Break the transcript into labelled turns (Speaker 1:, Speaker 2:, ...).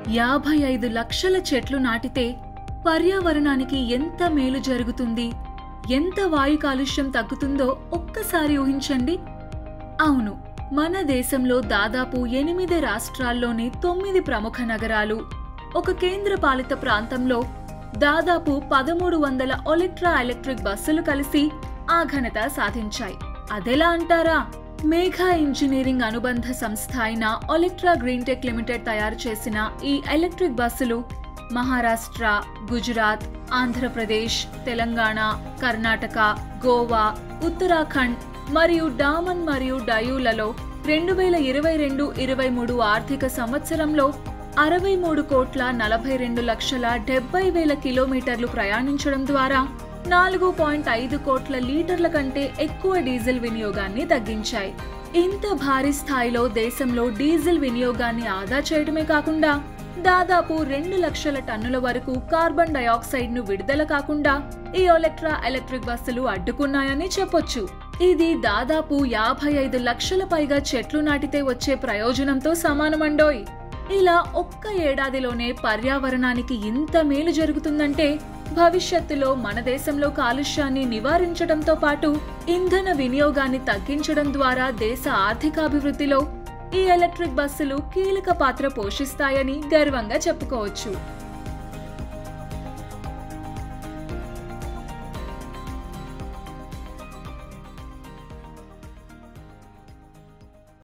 Speaker 1: యాభై ఐదు లక్షల చెట్లు నాటితే పర్యావరణానికి ఎంత మేలు జరుగుతుంది ఎంత వాయు కాలుష్యం తగ్గుతుందో ఒక్కసారి ఊహించండి అవును మన దేశంలో దాదాపు ఎనిమిది రాష్ట్రాల్లోని తొమ్మిది ప్రముఖ నగరాలు ఒక కేంద్రపాలిత ప్రాంతంలో దాదాపు పదమూడు వందల ఒలెక్ట్రా ఎలక్ట్రిక్ బస్సులు కలిసి ఆ ఘనత సాధించాయి అదెలా అంటారా మేఘా ఇంజనీరింగ్ అనుబంధ సంస్థ అయిన ఒలెక్ట్రా గ్రీన్ టెక్ లిమిటెడ్ తయారు చేసిన ఈ ఎలక్ట్రిక్ బస్సులు మహారాష్ట్ర గుజరాత్ ఆంధ్రప్రదేశ్ తెలంగాణ కర్ణాటక గోవా ఉత్తరాఖండ్ మరియు డామన్ మరియు డయూలలో రెండు వేల ఇరవై రెండు ఇరవై మూడు ఆర్థిక సంవత్సరంలో అరవై మూడు కోట్ల నలభై రెండు లక్షల డెబ్బై వేల కిలోమీటర్లు ప్రయాణించడం ద్వారా నాలుగు పాయింట్ ఐదు కోట్ల లీటర్ల కంటే ఎక్కువ డీజిల్ వినియోగాన్ని తగ్గించాయి ఇంత భారీ స్థాయిలో దేశంలో డీజిల్ వినియోగాన్ని ఆదా చేయడమే కాకుండా దాదాపు రెండు లక్షల టన్నుల వరకు కార్బన్ డయాక్సైడ్ ను విడుదల కాకుండా ఈ ఒలెక్ట్రా ఎలక్ట్రిక్ బస్సులు అడ్డుకున్నాయని చెప్పొచ్చు ఇది దాదాపు యాభై ఐదు లక్షల పైగా చెట్లు నాటితే వచ్చే ప్రయోజనంతో సమానమండోయ్ ఇలా ఒక్క ఏడాదిలోనే పర్యావరణానికి ఇంత మేలు జరుగుతుందంటే భవిష్యత్తులో మన దేశంలో కాలుష్యాన్ని నివారించడంతో పాటు ఇంధన వినియోగాన్ని తగ్గించడం ద్వారా దేశ ఆర్థికాభివృద్ధిలో ఈ ఎలక్ట్రిక్ బస్సులు కీలక పాత్ర పోషిస్తాయని గర్వంగా చెప్పుకోవచ్చు